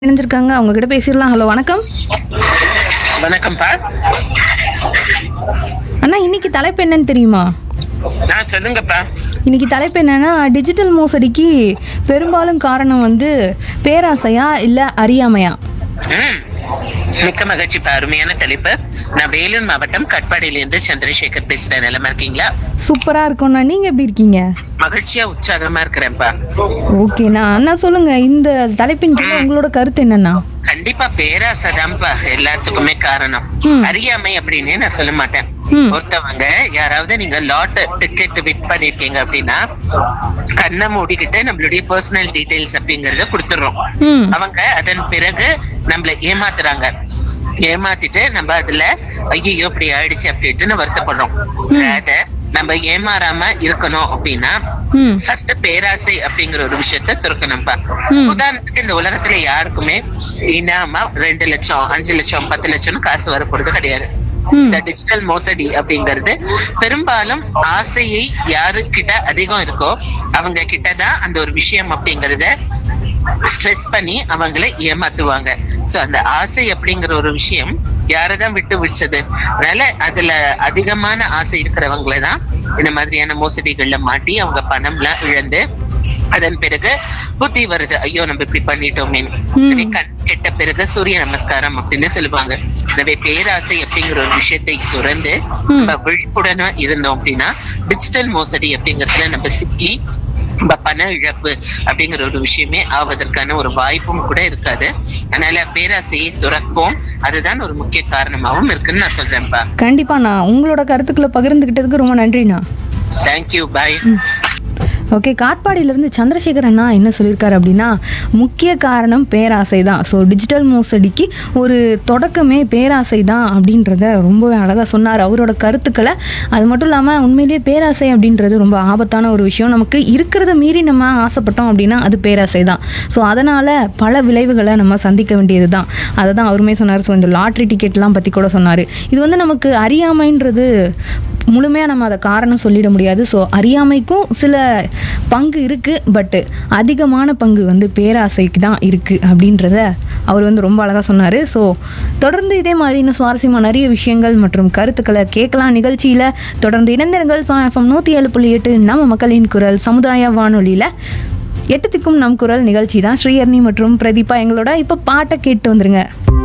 இணைஞ்சிருக்காங்க அவங்க கிட்ட பேசிடலாம் ஹலோ வணக்கம் வணக்கம்ப்பா அண்ணா இன்னைக்கு தலைப்பு என்னன்னு தெரியுமா நான் சொல்லுங்கப்பா இன்னைக்கு தலைப்பு என்னன்னா டிஜிட்டல் மோசடிக்கு பெரும்பாலும் காரணம் வந்து பேராசையா இல்ல அறியாமையா ம் மிக்க மகிழ்ச்சிப்பா அருமையான தலைப்பு நான் வேலூர் மாவட்டம் கட்பாடியிலிருந்து சந்திரசேகர் பேசுறேன் நிலமா இருக்கீங்களா சூப்பரா இருக்கும்ண்ணா நீங்க எப்படி இருக்கீங்க மகிழ்ச்சியா உற்சாகமா இருக்கிறேன்ப்பா ஓகேண்ணா அண்ணா சொல்லுங்க இந்த தலைப்பின் கீழ உங்களோட கருத்து என்னண்ணா கண்டிப்பா பேராசைதான்ப்பா எல்லாத்துக்குமே காரணம் ம். அறியாமை அப்படின்னு நான் சொல்ல மாட்டேன் ம். ஒருத்தவங்க யாராவது நீங்க லாட் டிக்கெட் விட் பண்ணிருக்கீங்க அப்படின்னா கண்ணை மூடிக்கிட்டு நம்மளுடைய பர்சனல் டீடைல்ஸ் அப்படிங்கறத கொடுத்துடுறோம் ம் அவங்க அதன் பிறகு நம்மள ஏமாத்துறாங்க ஏமாத்திட்டு நம்ம அதுல ஐயோ இப்படி ஆயிடுச்சு அப்படின்ட்டு வருத்தப்படுறோம் அத நம்ம ஏமாறாம இருக்கணும் அப்படின்னா ம் ஃபர்ஸ்ட் பேராசை அப்படிங்கிற ஒரு விஷயத்த துறக்கணும்பா ம். உதாரணத்துக்கு இந்த உலகத்துல யாருக்குமே இனாமா ரெண்டு லட்சம் அஞ்சு லட்சம் பத்து லட்சம்னு காசு வரப்போறது கிடையாது ம் இந்த டிஜிட்டல் மோசடி அப்படிங்கிறது பெரும்பாலும் ஆசையை யாரு கிட்ட அதிகம் இருக்கோ அவங்க கிட்டதான் அந்த ஒரு விஷயம் அப்படிங்கறத ஸ்ட்ரெஸ் பண்ணி அவங்கள ஏமாத்துவாங்க சோ அந்த ஆசை அப்படிங்கிற ஒரு விஷயம் யாரதான் விட்டு விடுச்சது அதனால அதுல அதிகமான ஆசை இருக்கிறவங்கள தான் இந்த மாதிரியான மோசடிகள்ல மாட்டி அவங்க பணம்லாம் இழந்து அதன் பிறகு புத்தி வருது ஐயோ நம்ம இப்படி பண்ணிட்டோமே எனவே கண் கெட்ட பிறகு சூரிய நமஸ்காரம் அப்படின்னு சொல்லுவாங்க எனவே பேராசை அப்படிங்கிற ஒரு விஷயத்தை துறந்து நம்ம விழிப்புடனா இருந்தோம் அப்படின்னா டிஜிட்டல் மோசடி அப்படிங்கறதுல நம்ம சிக்கி நம்ம பண இழப்பு அப்படிங்கிற ஒரு விஷயமே ஆவதற்கான ஒரு வாய்ப்பும் கூட இருக்காது அதனால பேராசையை துறப்போம் அதுதான் ஒரு முக்கிய காரணமாவும் இருக்குன்னு நான் சொல்றேன்ப்பா கண்டிப்பாண்ணா உங்களோட கருத்துக்களை பகிர்ந்துகிட்டதுக்கு ரொம்ப நன்றிண்ணா தேங்க்யூ பாய் ஓகே காட்பாடியிலேருந்து சந்திரசேகர் அண்ணா என்ன சொல்லியிருக்காரு அப்படின்னா முக்கிய காரணம் பேராசை தான் ஸோ டிஜிட்டல் மோசடிக்கு ஒரு தொடக்கமே பேராசை தான் அப்படின்றத ரொம்பவே அழகாக சொன்னார் அவரோட கருத்துக்களை அது மட்டும் இல்லாமல் உண்மையிலேயே பேராசை அப்படின்றது ரொம்ப ஆபத்தான ஒரு விஷயம் நமக்கு இருக்கிறத மீறி நம்ம ஆசைப்பட்டோம் அப்படின்னா அது பேராசை தான் ஸோ அதனால் பல விளைவுகளை நம்ம சந்திக்க வேண்டியது தான் அதை தான் அவருமே சொன்னார் ஸோ இந்த லாட்ரி டிக்கெட்லாம் பற்றி கூட சொன்னார் இது வந்து நமக்கு அறியாமைன்றது முழுமையாக நம்ம அதை காரணம் சொல்லிட முடியாது ஸோ அறியாமைக்கும் சில பங்கு இருக்குது பட்டு அதிகமான பங்கு வந்து பேராசைக்கு தான் இருக்குது அப்படின்றத அவர் வந்து ரொம்ப அழகாக சொன்னார் ஸோ தொடர்ந்து இதே மாதிரி இன்னும் சுவாரஸ்யமாக நிறைய விஷயங்கள் மற்றும் கருத்துக்களை கேட்கலாம் நிகழ்ச்சியில் தொடர்ந்து இணைந்திருங்கள் சோ எஃப்எம் நூற்றி ஏழு புள்ளி எட்டு நம்ம மக்களின் குரல் சமுதாய வானொலியில் எட்டு திக்கும் நம் குரல் நிகழ்ச்சி தான் ஸ்ரீஹர்னி மற்றும் பிரதீபா எங்களோட இப்போ பாட்டை கேட்டு வந்துருங்க